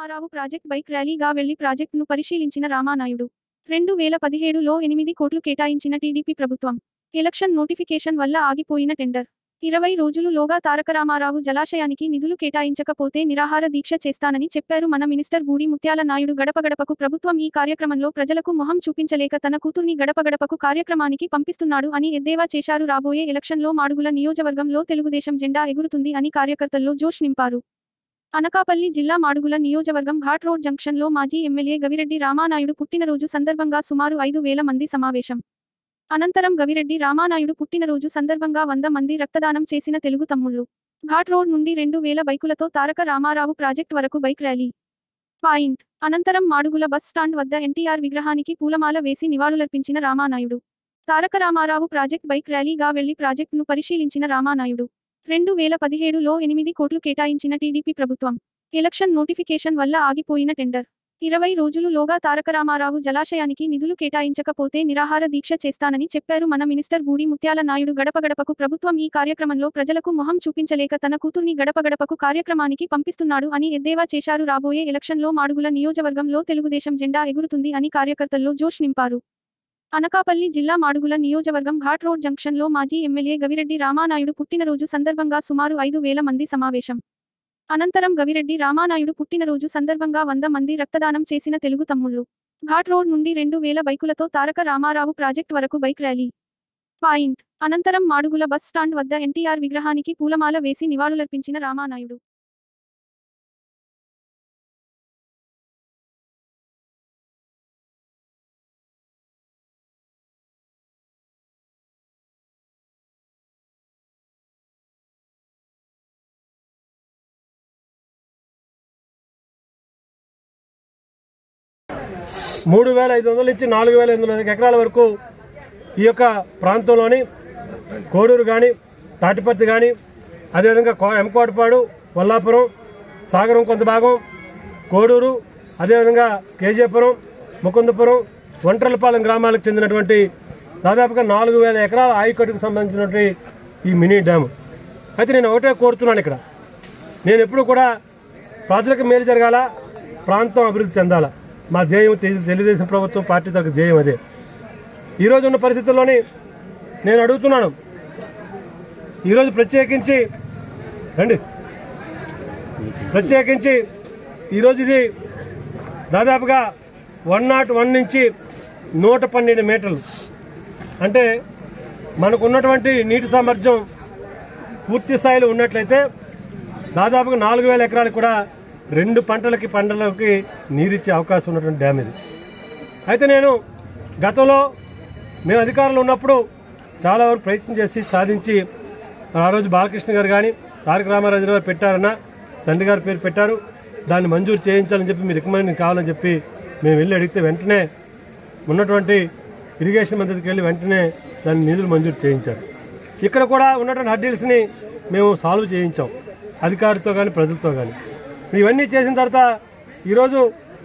Ramarao project bike ర్యాలీగా వెళ్లి ప్రాజెక్టును పరిశీలించిన రామానాయుడు రెండు వేల పదిహేడులో ఎనిమిది కోట్లు కేటాయించిన టీడీపీ ప్రభుత్వం ఎలక్షన్ నోటిఫికేషన్ వల్ల ఆగిపోయిన టెండర్ ఇరవై రోజులు లోగా తారక రామారావు జలాశయానికి నిధులు కేటాయించకపోతే నిరాహార దీక్ష చేస్తానని చెప్పారు మన మినిస్టర్ బూడి ముత్యాల నాయుడు గడప గడపకు ప్రభుత్వం ఈ కార్యక్రమంలో ప్రజలకు మొహం చూపించలేక తన కూతుర్ని గడప గడపకు కార్యక్రమానికి పంపిస్తున్నాడు అని ఎద్దేవా చేశారు రాబోయే ఎలక్షన్లో మాడుగుల నియోజకవర్గంలో తెలుగుదేశం జెండా ఎగురుతుంది అని కార్యకర్తల్లో జోష్ నింపారు అనకాపల్లి జిల్లా మాడుగుల నియోజకవర్గం ఘాట్ రోడ్ జంక్షన్లో మాజీ ఎమ్మెల్యే గవిరెడ్డి రామానాయుడు పుట్టినరోజు సందర్భంగా సుమారు ఐదు వేల మంది సమావేశం అనంతరం గవిరెడ్డి రామానాయుడు పుట్టినరోజు సందర్భంగా వంద మంది రక్తదానం చేసిన తెలుగు తమ్ముళ్లు ఘాట్ రోడ్ నుండి రెండు వేల బైకులతో తారక రామారావు ప్రాజెక్ట్ వరకు బైక్ ర్యాలీ పాయింట్ అనంతరం మాడుగుల బస్ స్టాండ్ వద్ద ఎన్టీఆర్ విగ్రహానికి పూలమాల వేసి నివాళులర్పించిన రామానాయుడు తారక రామారావు ప్రాజెక్ట్ బైక్ ర్యాలీగా వెళ్లి ప్రాజెక్టును పరిశీలించిన రామానాయుడు రెండు వేల పదిహేడులో ఎనిమిది కోట్లు కేటాయించిన టీడీపీ ప్రభుత్వం ఎలక్షన్ నోటిఫికేషన్ వల్ల ఆగిపోయిన టెండర్ ఇరవై రోజులు లోగా తారక రామారావు జలాశయానికి నిధులు కేటాయించకపోతే నిరాహార దీక్ష చేస్తానని చెప్పారు మన మినిస్టర్ బూడి ముత్యాల నాయుడు గడప గడపకు ప్రభుత్వం ఈ కార్యక్రమంలో ప్రజలకు మొహం చూపించలేక తన కూతుర్ని గడప గడపకు కార్యక్రమానికి పంపిస్తున్నాడు అని ఎద్దేవా చేశారు రాబోయే ఎలక్షన్లో మాడుగుల నియోజకవర్గంలో తెలుగుదేశం జెండా ఎగురుతుంది అని కార్యకర్తల్లో జోష్ నింపారు అనకాపల్లి జిల్లా మాడుగుల నియోజకవర్గం ఘాట్ రోడ్ జంక్షన్లో మాజీ ఎమ్మెల్యే గవిరెడ్డి రామానాయుడు పుట్టినరోజు సందర్భంగా సుమారు ఐదు వేల మంది సమావేశం అనంతరం గవిరెడ్డి రామానాయుడు పుట్టినరోజు సందర్భంగా వంద మంది రక్తదానం చేసిన తెలుగు తమ్ముళ్లు ఘాట్ రోడ్ నుండి రెండు వేల బైకులతో తారక రామారావు ప్రాజెక్ట్ వరకు బైక్ ర్యాలీ పాయింట్ అనంతరం మాడుగుల బస్ స్టాండ్ వద్ద ఎన్టీఆర్ విగ్రహానికి పూలమాల వేసి నివాళులర్పించిన రామానాయుడు మూడు వేల ఐదు వందల నుంచి నాలుగు వేల ఎనిమిది వందల ఎకరాల వరకు ఈ యొక్క ప్రాంతంలోని కోడూరు కానీ తాటిపర్తి కానీ అదేవిధంగా కో- ఎంకోటపాడు వల్లాపురం సాగరం కొంత భాగం కోడూరు అదేవిధంగా కేజీపురం ముకుందపురం ఒంట్రలపాలెం గ్రామాలకు చెందినటువంటి దాదాపుగా నాలుగు వేల ఎకరాల ఆయకట్టుకు సంబంధించినటువంటి ఈ మినీ డ్యాము అయితే నేను ఒకటే కోరుతున్నాను ఇక్కడ నేను ఎప్పుడు కూడా ప్రజలకు మేలు జరగాల ప్రాంతం అభివృద్ధి చెందాలా మా ధ్యేయం తెలు- తెలుగుదేశం ప్రభుత్వం పార్టీ తరగతి ధ్యేయం అదే ఈరోజు ఉన్న పరిస్థితుల్లోని నేను అడుగుతున్నాను ఈరోజు ప్రత్యేకించి రండి ప్రత్యేకించి ఈరోజు ఇది దాదాపుగా వన్ నాట్ వన్ నుంచి నూట పన్నెండు మీటర్లు అంటే మనకు ఉన్నటువంటి నీటి సామర్థ్యం పూర్తి స్థాయిలో ఉన్నట్లయితే దాదాపుగా నాలుగు వేల ఎకరాలకు కూడా రెండు పంటలకి పంటలకి నీరిచ్చే అవకాశం ఉన్నటువంటి డ్యామ్ ఇది అయితే నేను గతంలో మేము అధికారంలో ఉన్నప్పుడు చాలా వరకు ప్రయత్నం చేసి సాధించి ఆ రోజు బాలకృష్ణ గారు కానీ తారక రామారాజు గారు పెట్టారన్న తండ్రి గారి పేరు పెట్టారు దాన్ని మంజూరు చేయించాలని చెప్పి మీ రికమెండ్ కావాలని చెప్పి మేము వెళ్ళి అడిగితే వెంటనే ఉన్నటువంటి ఇరిగేషన్ మంత్రికి వెళ్ళి వెంటనే దాన్ని నిధులు మంజూరు చేయించారు ఇక్కడ కూడా ఉన్నటువంటి హడ్డీల్స్ని మేము సాల్వ్ చేయించాం అధికారితో కానీ ప్రజలతో కానీ ఇవన్నీ చేసిన తర్వాత ఈరోజు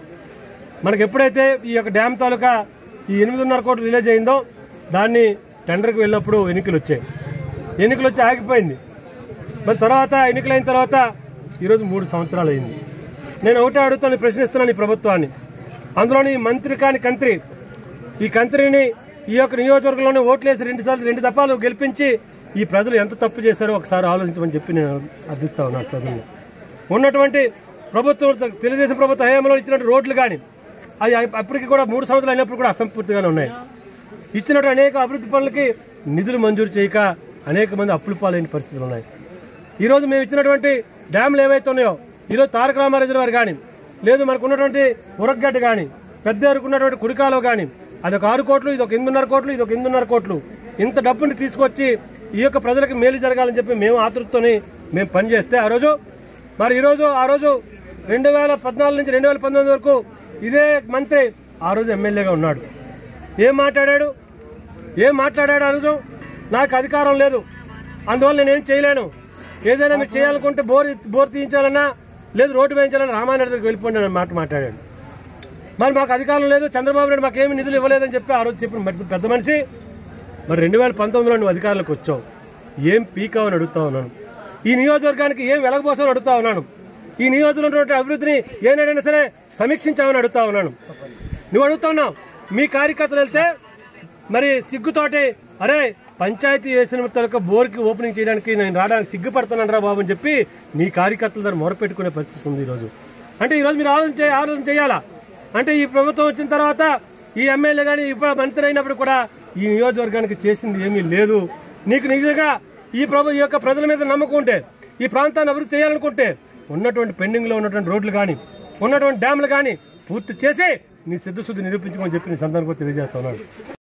మనకి ఎప్పుడైతే ఈ యొక్క డ్యామ్ తాలూకా ఈ ఎనిమిదిన్నర కోట్లు రిలీజ్ అయిందో దాన్ని టెండర్కి వెళ్ళినప్పుడు ఎన్నికలు వచ్చాయి ఎన్నికలు వచ్చి ఆగిపోయింది మరి తర్వాత ఎన్నికలైన తర్వాత ఈరోజు మూడు సంవత్సరాలు అయింది నేను ఒకటే అడుగుతాను ప్రశ్నిస్తున్నాను ఈ ప్రభుత్వాన్ని అందులోని ఈ మంత్రి కాని కంత్రి ఈ కంత్రిని ఈ యొక్క నియోజకవర్గంలోనే ఓట్లేసి రెండు సార్లు రెండు దఫాలు గెలిపించి ఈ ప్రజలు ఎంత తప్పు చేశారో ఒకసారి ఆలోచించమని చెప్పి నేను అర్థిస్తా ఉన్నాను ప్రజల్ని ఉన్నటువంటి ప్రభుత్వం తెలుగుదేశం ప్రభుత్వ హయాంలో ఇచ్చినటువంటి రోడ్లు కానీ అది అప్పటికి కూడా మూడు సంవత్సరాలు అయినప్పుడు కూడా అసంపూర్తిగానే ఉన్నాయి ఇచ్చినటువంటి అనేక అభివృద్ధి పనులకి నిధులు మంజూరు చేయక అనేక మంది అప్పుల పాలైన పరిస్థితులు ఉన్నాయి ఈరోజు మేము ఇచ్చినటువంటి డ్యామ్లు ఏవైతే ఉన్నాయో ఈరోజు తారక రామారాజు వారు కానీ లేదు మనకు ఉన్నటువంటి ఉరగ్గడ్డ కానీ పెద్ద ఉన్నటువంటి కుడికాలో కానీ అదొక ఆరు కోట్లు ఇది ఒక ఎనిమిదిన్నర కోట్లు ఇది ఒక ఎనిమిదిన్నర కోట్లు ఇంత డబ్బుని తీసుకొచ్చి ఈ యొక్క ప్రజలకు మేలు జరగాలని చెప్పి మేము ఆతృతతోని మేము పనిచేస్తే ఆ రోజు మరి ఈరోజు ఆ రోజు రెండు వేల పద్నాలుగు నుంచి రెండు వేల పంతొమ్మిది వరకు ఇదే మంత్రి ఆ రోజు ఎమ్మెల్యేగా ఉన్నాడు ఏం మాట్లాడాడు ఏం మాట్లాడాడు ఆ రోజు నాకు అధికారం లేదు అందువల్ల నేనేం చేయలేను ఏదైనా మీరు చేయాలనుకుంటే బోర్ బోర్ తీయించాలన్నా లేదు రోడ్డు వేయించాలన్నా రామాయణ దగ్గరికి వెళ్ళిపోండి అనే మాట మాట్లాడాడు మరి మాకు అధికారం లేదు చంద్రబాబు నాయుడు మాకేమి నిధులు ఇవ్వలేదని చెప్పి ఆ రోజు చెప్పిన పెద్ద- పెద్ద మనిషి మరి రెండు వేల పంతొమ్మిదిలో నువ్వు అధికారులకు వచ్చావు ఏం పీకావని అడుగుతా ఉన్నాను ఈ నియోజకవర్గానికి ఏం వెలగబోసావని అడుగుతా ఉన్నాను ఈ నియోజకవర్గంలో ఉన్నటువంటి అభివృద్ధిని ఏనాడైనా సరే సమీక్షించామని అడుగుతా ఉన్నాను నువ్వు అడుగుతా ఉన్నావు మీ కార్యకర్తలు వెళ్తే మరి సిగ్గుతోటి అరే పంచాయతీ వేసిన తలక బోర్కి ఓపెనింగ్ చేయడానికి నేను రావడానికి సిగ్గుపడుతున్నాను రా బాబు అని చెప్పి నీ కార్యకర్తల దగ్గర మొరపెట్టుకునే పరిస్థితి ఉంది ఈరోజు అంటే ఈరోజు మీరు ఆలోచన చే ఆలోచన చేయాలా అంటే ఈ ప్రభుత్వం వచ్చిన తర్వాత ఈ ఎమ్మెల్యే కానీ ఇప్పుడు మంత్రి అయినప్పుడు కూడా ఈ నియోజకవర్గానికి చేసింది ఏమీ లేదు నీకు నిజంగా ఈ ప్రభు ఈ యొక్క ప్రజల మీద నమ్మకం ఉంటే ఈ ప్రాంతాన్ని అభివృద్ధి చేయాలనుకుంటే ఉన్నటువంటి పెండింగ్లో ఉన్నటువంటి రోడ్లు కానీ ఉన్నటువంటి డ్యామ్లు కానీ పూర్తి చేసి నీ సిద్ధశుద్ధి నిరూపించమని చెప్పి నీ సందర్భంగా తెలియజేస్తున్నాను